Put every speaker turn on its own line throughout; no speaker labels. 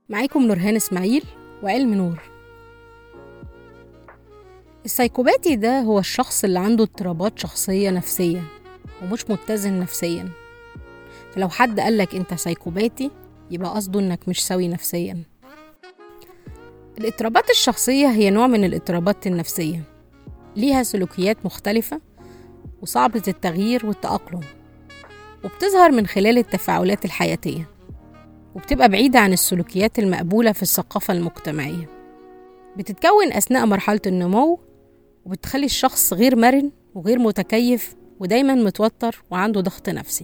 معاكم نورهان اسماعيل وعلم نور السايكوباتي ده هو الشخص اللي عنده اضطرابات شخصية نفسية ومش متزن نفسيا فلو حد قالك انت سايكوباتي يبقى قصده انك مش سوي نفسيا الاضطرابات الشخصية هي نوع من الاضطرابات النفسية ليها سلوكيات مختلفة وصعبة التغيير والتأقلم وبتظهر من خلال التفاعلات الحياتية وبتبقى بعيدة عن السلوكيات المقبولة في الثقافة المجتمعية بتتكون أثناء مرحلة النمو وبتخلي الشخص غير مرن وغير متكيف ودايما متوتر وعنده ضغط نفسي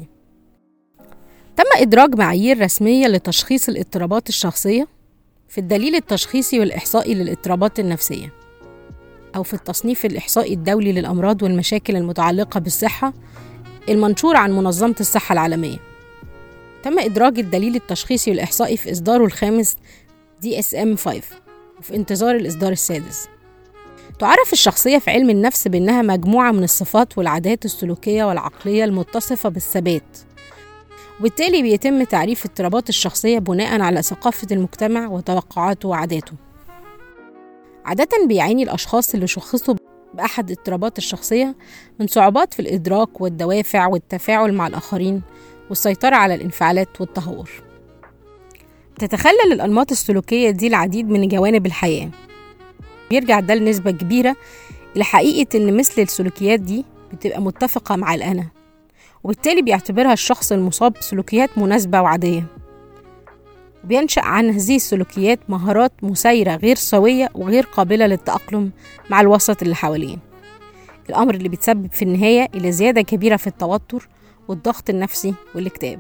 تم إدراج معايير رسمية لتشخيص الاضطرابات الشخصية في الدليل التشخيصي والإحصائي للاضطرابات النفسية أو في التصنيف الإحصائي الدولي للأمراض والمشاكل المتعلقة بالصحة المنشور عن منظمة الصحة العالمية تم إدراج الدليل التشخيصي والإحصائي في إصداره الخامس DSM-5 وفي انتظار الإصدار السادس تعرف الشخصية في علم النفس بأنها مجموعة من الصفات والعادات السلوكية والعقلية المتصفة بالثبات وبالتالي بيتم تعريف اضطرابات الشخصية بناء على ثقافة المجتمع وتوقعاته وعاداته عادة بيعاني الأشخاص اللي شخصوا بأحد اضطرابات الشخصية من صعوبات في الإدراك والدوافع والتفاعل مع الآخرين والسيطرة على الانفعالات والتهور تتخلل الأنماط السلوكية دي العديد من جوانب الحياة بيرجع ده لنسبة كبيرة إلى حقيقة إن مثل السلوكيات دي بتبقى متفقة مع الأنا وبالتالي بيعتبرها الشخص المصاب سلوكيات مناسبة وعادية وبينشأ عن هذه السلوكيات مهارات مسيرة غير سوية وغير قابلة للتأقلم مع الوسط اللي حواليه الأمر اللي بيتسبب في النهاية إلى زيادة كبيرة في التوتر والضغط النفسي والاكتئاب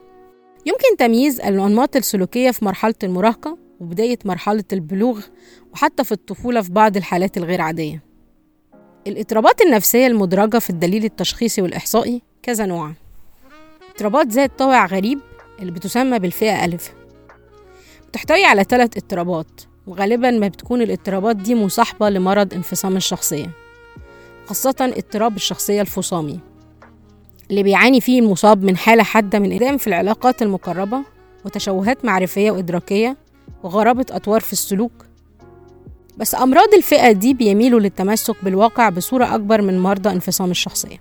يمكن تمييز الأنماط السلوكية في مرحلة المراهقة وبداية مرحلة البلوغ وحتى في الطفولة في بعض الحالات الغير عادية الاضطرابات النفسية المدرجة في الدليل التشخيصي والإحصائي كذا نوع اضطرابات ذات طابع غريب اللي بتسمى بالفئة ألف بتحتوي على ثلاث اضطرابات وغالبا ما بتكون الاضطرابات دي مصاحبة لمرض انفصام الشخصية خاصة اضطراب الشخصية الفصامي اللي بيعاني فيه المصاب من حالة حادة من إقدام في العلاقات المقربة وتشوهات معرفية وإدراكية وغرابة أطوار في السلوك بس أمراض الفئة دي بيميلوا للتمسك بالواقع بصورة أكبر من مرضى انفصام الشخصية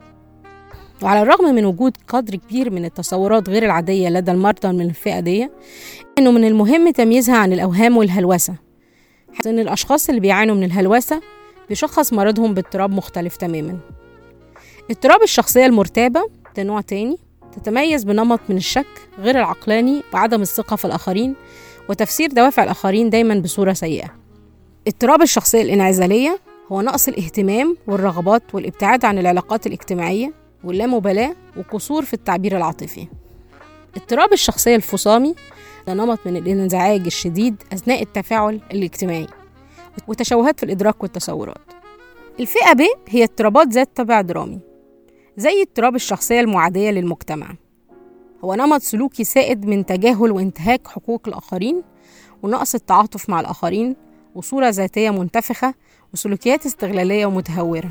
وعلى الرغم من وجود قدر كبير من التصورات غير العادية لدى المرضى من الفئة دي إنه من المهم تمييزها عن الأوهام والهلوسة حيث إن الأشخاص اللي بيعانوا من الهلوسة بيشخص مرضهم باضطراب مختلف تماما اضطراب الشخصية المرتابة ده نوع تاني تتميز بنمط من الشك غير العقلاني وعدم الثقة في الآخرين وتفسير دوافع الآخرين دايما بصورة سيئة اضطراب الشخصية الانعزالية هو نقص الاهتمام والرغبات والابتعاد عن العلاقات الاجتماعية واللامبالاة وقصور في التعبير العاطفي اضطراب الشخصية الفصامي ده نمط من الانزعاج الشديد أثناء التفاعل الاجتماعي وتشوهات في الإدراك والتصورات الفئة ب هي اضطرابات ذات طابع درامي زي اضطراب الشخصية المعادية للمجتمع هو نمط سلوكي سائد من تجاهل وانتهاك حقوق الآخرين ونقص التعاطف مع الآخرين وصورة ذاتية منتفخة وسلوكيات استغلالية ومتهورة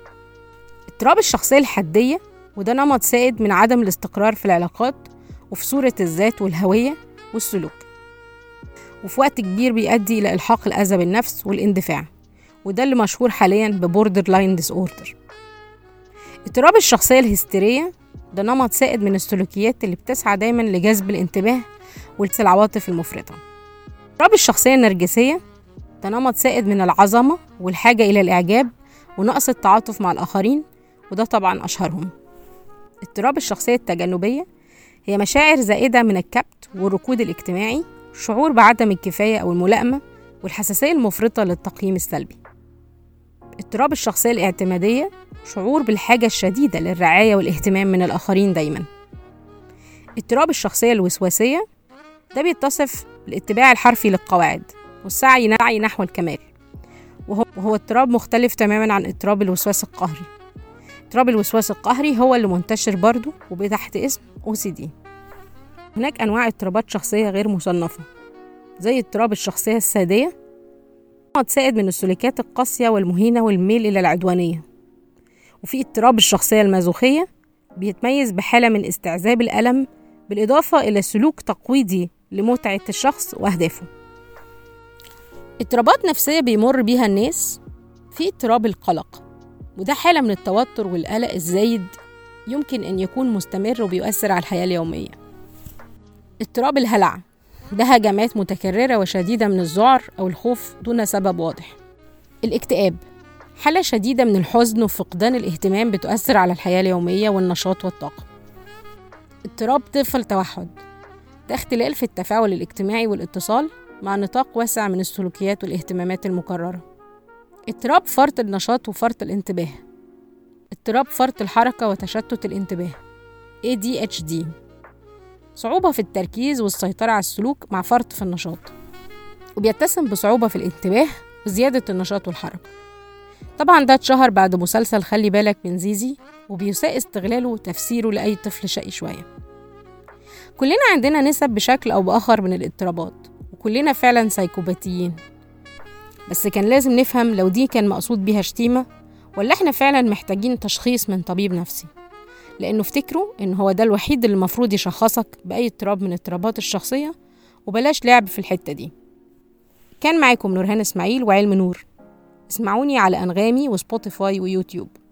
اضطراب الشخصية الحدية وده نمط سائد من عدم الاستقرار في العلاقات وفي صورة الذات والهوية والسلوك وفي وقت كبير بيؤدي إلى إلحاق الأذى بالنفس والاندفاع وده اللي مشهور حاليا ببوردر لاين ديس اوردر اضطراب الشخصية الهستيرية ده نمط سائد من السلوكيات اللي بتسعى دايما لجذب الانتباه والعواطف المفرطة اضطراب الشخصية النرجسية ده نمط سائد من العظمة والحاجة إلى الإعجاب ونقص التعاطف مع الآخرين وده طبعا أشهرهم اضطراب الشخصية التجنبية هي مشاعر زائدة من الكبت والركود الاجتماعي شعور بعدم الكفاية أو الملائمة والحساسية المفرطة للتقييم السلبي اضطراب الشخصية الاعتمادية شعور بالحاجة الشديدة للرعاية والاهتمام من الآخرين دايما اضطراب الشخصية الوسواسية ده بيتصف بالاتباع الحرفي للقواعد والسعي نعي نحو الكمال وهو, وهو اضطراب مختلف تماما عن اضطراب الوسواس القهري اضطراب الوسواس القهري هو اللي منتشر برضه وبتحت اسم OCD هناك أنواع اضطرابات شخصية غير مصنفة زي اضطراب الشخصية السادية نمط سائد من السلوكيات القاسية والمهينة والميل إلى العدوانية وفي اضطراب الشخصية المازوخية بيتميز بحالة من استعذاب الألم بالإضافة إلى سلوك تقويضي لمتعة الشخص وأهدافه اضطرابات نفسية بيمر بيها الناس في اضطراب القلق وده حالة من التوتر والقلق الزايد يمكن أن يكون مستمر وبيؤثر على الحياة اليومية اضطراب الهلع ده هجمات متكررة وشديدة من الذعر أو الخوف دون سبب واضح الاكتئاب حالة شديدة من الحزن وفقدان الاهتمام بتؤثر على الحياة اليومية والنشاط والطاقة اضطراب طفل توحد ده اختلال في التفاعل الاجتماعي والاتصال مع نطاق واسع من السلوكيات والاهتمامات المكررة اضطراب فرط النشاط وفرط الانتباه اضطراب فرط الحركة وتشتت الانتباه ADHD صعوبة في التركيز والسيطرة على السلوك مع فرط في النشاط وبيتسم بصعوبة في الانتباه وزيادة النشاط والحركة طبعا ده اتشهر بعد مسلسل خلي بالك من زيزي وبيساء استغلاله وتفسيره لأي طفل شقي شوية كلنا عندنا نسب بشكل أو بآخر من الاضطرابات وكلنا فعلا سايكوباتيين بس كان لازم نفهم لو دي كان مقصود بيها شتيمة ولا احنا فعلا محتاجين تشخيص من طبيب نفسي لأنه افتكروا إن هو ده الوحيد اللي المفروض يشخصك بأي اضطراب من اضطرابات الشخصية وبلاش لعب في الحتة دي كان معاكم نورهان إسماعيل وعلم نور اسمعوني على أنغامي وسبوتيفاي ويوتيوب